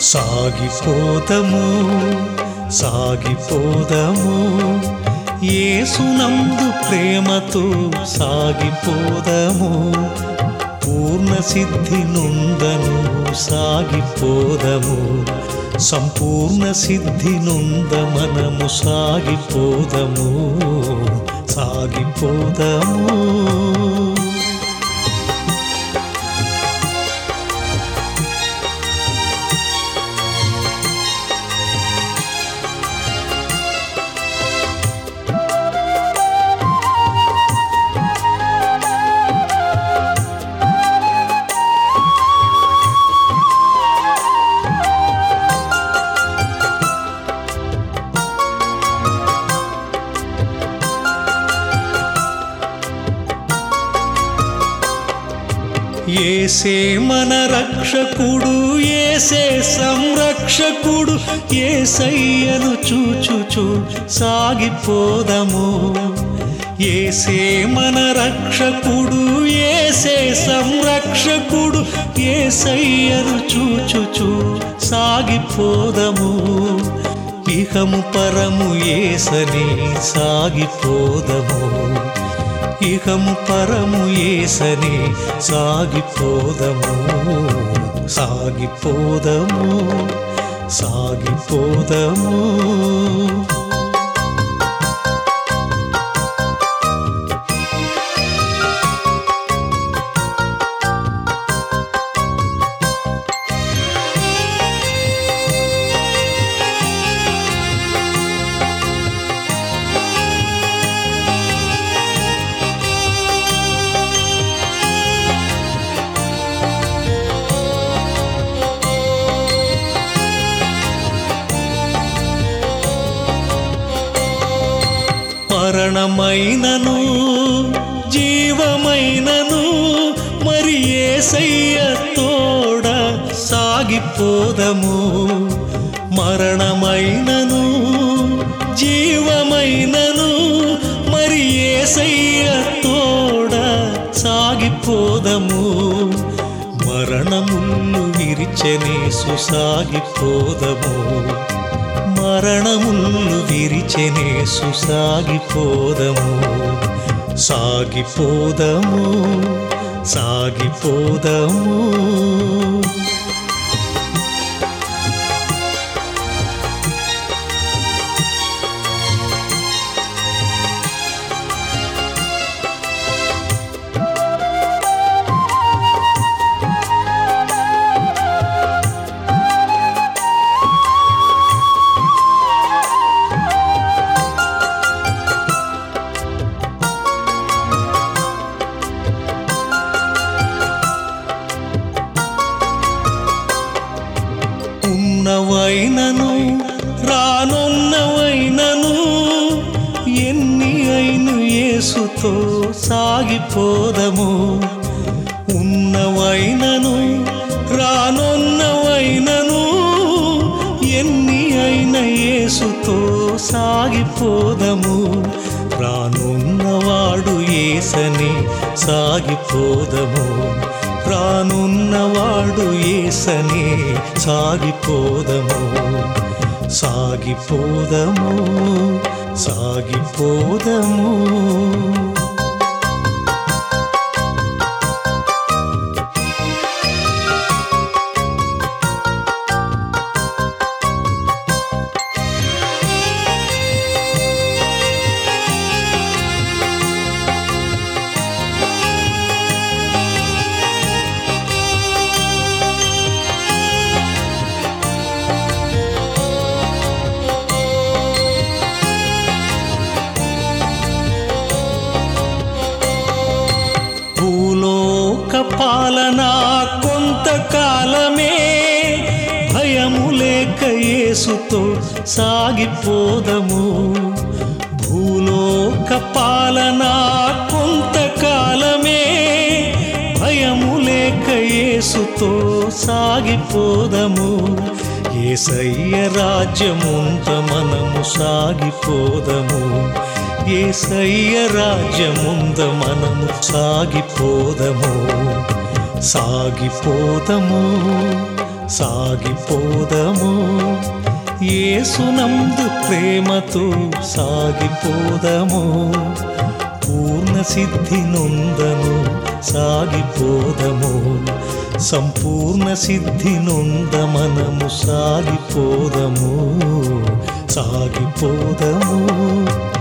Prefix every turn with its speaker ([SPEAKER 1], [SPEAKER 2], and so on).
[SPEAKER 1] సాగిపోదము సాగిపోదము ఏసునందు ప్రేమతో సాగిపోదము పూర్ణ సిద్ధి నుందను సాగిపోదము సంపూర్ణ సిద్ధి నుంద మనము సాగిపోదము సాగిపోదము ఏసే మన రక్షకుడు ఏసే సంరక్షకుడు ఏసయ్యను చూచుచు సాగిపోదము ఏసే మన రక్షకుడు ఏసే సంరక్షకుడు ఏసయ్యను చూచుచు సాగిపోదము ఇహము పరము ఏసని సాగిపోదము ఇహము పరము ఏసని సాగిపోదము సాగిపోదము సాగిపోదము మరణమైనను జీవమైనను మరి ఏసయ్య తోడ సాగిపోదము మరణమైనను జీవమైనను మరి ఏసయ్య తోడ సాగిపోదము మరణములు విరిచెనేసు సాగిపోదము మరణములు విరిచెనేసు సాగిపోదము సాగిపోదము సాగిపోదము ఉన్నవైనను రానున్నవైనను ఎన్ని అయిన యేసుతో సాగిపోదము ఉన్నవైనను రానున్నవైనను ఎన్ని అయిన యేసుతో సాగిపోదము రానున్నవాడు ఏసని సాగిపోదము రానున్నవాడు ఏసని సాగిపోదము సాగిపోదము సాగిపోదము భూలోక పాలన కొంతకాలమే భయము లేక యేసుతో సాగిపోదము భూలోక పాలన కొంతకాలమే భయము లేక యేసుతో సాగిపోదము ఏసయ్య రాజ్యముంత మనము సాగిపోదము ఏసయ్య రాజ్యముంద మనము సాగిపోదము సాగిపోదము సాగిపోదము ఏసునందు ప్రేమతో సాగిపోదము పూర్ణ సిద్ధి నొందను సాగిపోదము సంపూర్ణ సిద్ధి నొంద మనము సాగిపోదము సాగిపోదము